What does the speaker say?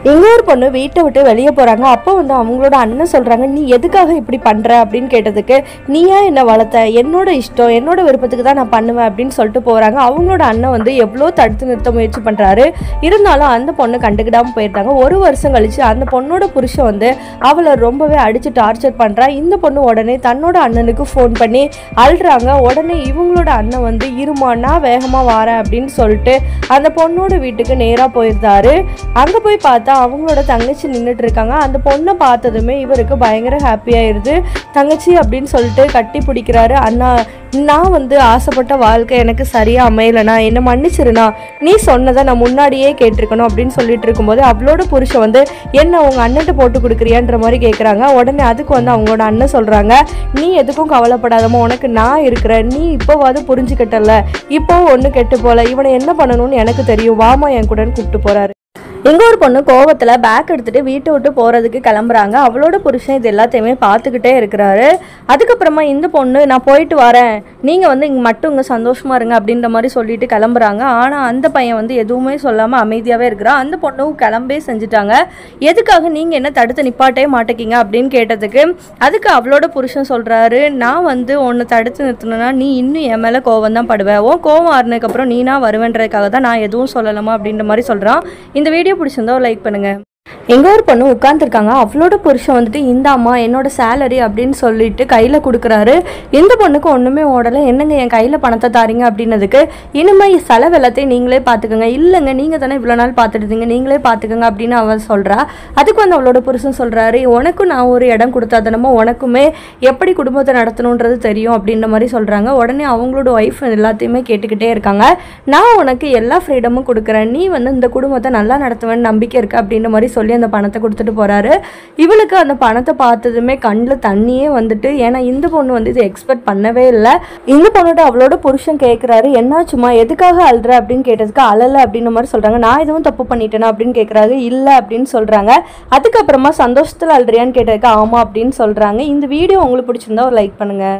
இன்னொரு பொண்ணு வீட்டை விட்டு வெளியே போகிறாங்க அப்போ வந்து அவங்களோட அண்ணன் சொல்கிறாங்க நீ எதுக்காக இப்படி பண்ணுற அப்படின்னு கேட்டதுக்கு நீ ஏன் என்னை வளர்த்த என்னோட இஷ்டம் என்னோட விருப்பத்துக்கு தான் நான் பண்ணுவேன் அப்படின்னு சொல்லிட்டு போகிறாங்க அவங்களோட அண்ணன் வந்து எவ்வளோ தடுத்து நிறுத்த முயற்சி பண்ணுறாரு இருந்தாலும் அந்த பொண்ணு கண்டுக்கிடாமல் போயிருந்தாங்க ஒரு வருஷம் கழிச்சு அந்த பொண்ணோட புருஷன் வந்து அவளை ரொம்பவே அடித்து டார்ச்சர் பண்ணுறா இந்த பொண்ணு உடனே தன்னோட அண்ணனுக்கு ஃபோன் பண்ணி அழுறாங்க உடனே இவங்களோட அண்ணன் வந்து இருமா நான் வேகமாக வரேன் அப்படின்னு சொல்லிட்டு அந்த பொண்ணோட வீட்டுக்கு நேராக போயிருந்தாரு அங்கே போய் பார்த்தா அவங்களோட தங்கச்சி நின்றுட்டு இருக்காங்க அந்த பொண்ணை பார்த்ததுமே இவருக்கு பயங்கர ஹாப்பியாயிருது தங்கச்சி அப்படின்னு சொல்லிட்டு கட்டி பிடிக்கிறாரு அண்ணா நான் வந்து ஆசைப்பட்ட வாழ்க்கை எனக்கு சரியாக அமையலைண்ணா என்னை மன்னிச்சிருண்ணா நீ சொன்னதை நான் முன்னாடியே கேட்டிருக்கணும் அப்படின்னு சொல்லிட்டு இருக்கும்போது அவளோட புருஷன் வந்து என்ன உங்கள் அண்ணன்ட்ட போட்டு கொடுக்குறியான்ற மாதிரி கேட்குறாங்க உடனே அதுக்கு வந்து அவங்களோட அண்ணன் சொல்கிறாங்க நீ எதுக்கும் கவலைப்படாதம்மா உனக்கு நான் இருக்கிறேன் நீ இப்போவாது புரிஞ்சுக்கிட்டல இப்போ ஒன்று கெட்டு போல இவனை என்ன பண்ணணும்னு எனக்கு தெரியும் வாமா என் கூடன்னு கூப்பிட்டு போறாரு எங்க ஒரு பொண்ணு கோவத்துல பேக் எடுத்துட்டு வீட்டை விட்டு போறதுக்கு கிளம்புறாங்க அவளோட புருஷன் இது எல்லாத்தையுமே பார்த்துக்கிட்டே இருக்கிறாரு அதுக்கப்புறமா இந்த பொண்ணு நான் போயிட்டு வரேன் நீங்க வந்து இங்க மட்டும் இங்க சந்தோஷமா இருங்க அப்படின்ற மாதிரி சொல்லிட்டு கிளம்புறாங்க ஆனா அந்த பையன் வந்து எதுவுமே சொல்லாம அமைதியாவே இருக்கிறான் அந்த பொண்ணும் கிளம்பே செஞ்சுட்டாங்க எதுக்காக நீங்க என்ன தடுத்து நிப்பாட்டே மாட்டேங்கிங்க அப்படின்னு கேட்டதுக்கு அதுக்கு அவளோட புருஷன் சொல்றாரு நான் வந்து உன்னை தடுத்து நிறுத்தணும்னா நீ இன்னும் என் மேல கோவம் தான் படுவேன் உன் கோவம் ஆறுனதுக்கப்புறம் நீனா வருவேன்றதுக்காக தான் நான் எதுவும் சொல்லலாமா அப்படின்ற மாதிரி சொல்றான் இந்த வீடியோ பிடிச்சிருந்தா லைக் பண்ணுங்க எங்க ஒரு பொண்ணு உட்காந்துருக்காங்க அவளோட புருஷன் வந்துட்டு இந்தாம்மா என்னோட சேலரி அப்படின்னு சொல்லிட்டு கையில் கொடுக்குறாரு இந்த பொண்ணுக்கு ஒன்றுமே ஓடலை என்னங்க என் கையில் பணத்தை தாரீங்க அப்படின்னதுக்கு இனிமே செலவு எல்லாத்தையும் நீங்களே பார்த்துக்கோங்க இல்லைங்க நீங்கள் தானே இவ்வளோ நாள் பார்த்துட்டு இருந்தீங்க நீங்களே பார்த்துக்கோங்க அப்படின்னு அவள் சொல்கிறா அதுக்கு வந்து அவளோட புருஷன் சொல்கிறாரு உனக்கும் நான் ஒரு இடம் கொடுத்தா தானமோ உனக்குமே எப்படி குடும்பத்தை நடத்தணுன்றது தெரியும் அப்படின்ற மாதிரி சொல்கிறாங்க உடனே அவங்களோட ஒய்ஃப் எல்லாத்தையுமே கேட்டுக்கிட்டே இருக்காங்க நான் உனக்கு எல்லா ஃப்ரீடமும் கொடுக்குறேன் நீ வந்து இந்த குடும்பத்தை நல்லா நடத்துவேன்னு நம்பிக்கை இருக்கு அப்படின்ற மாதிரி சொல்லி அந்த பணத்தை கொடுத்துட்டு போறாரு இவளுக்கு அந்த பணத்தை பார்த்ததுமே கண்ணில் தண்ணியே வந்துட்டு ஏன்னா இந்த பொண்ணு வந்து இதை எக்ஸ்பெக்ட் பண்ணவே இல்லை இந்த பொண்ணுகிட்ட அவளோட புருஷன் கேட்குறாரு என்னாச்சுமா எதுக்காக அழுற அப்படின்னு கேட்டதுக்கு அழலை அப்படின்ற மாதிரி சொல்றாங்க நான் எதுவும் தப்பு பண்ணிட்டேனா அப்படின்னு கேட்குறாரு இல்லை அப்படின்னு சொல்றாங்க அதுக்கப்புறமா சந்தோஷத்தில் அழுறியான்னு கேட்டதுக்கு ஆமா அப்படின்னு சொல்றாங்க இந்த வீடியோ உங்களுக்கு பிடிச்சிருந்தா ஒரு லைக் பண்ணுங்க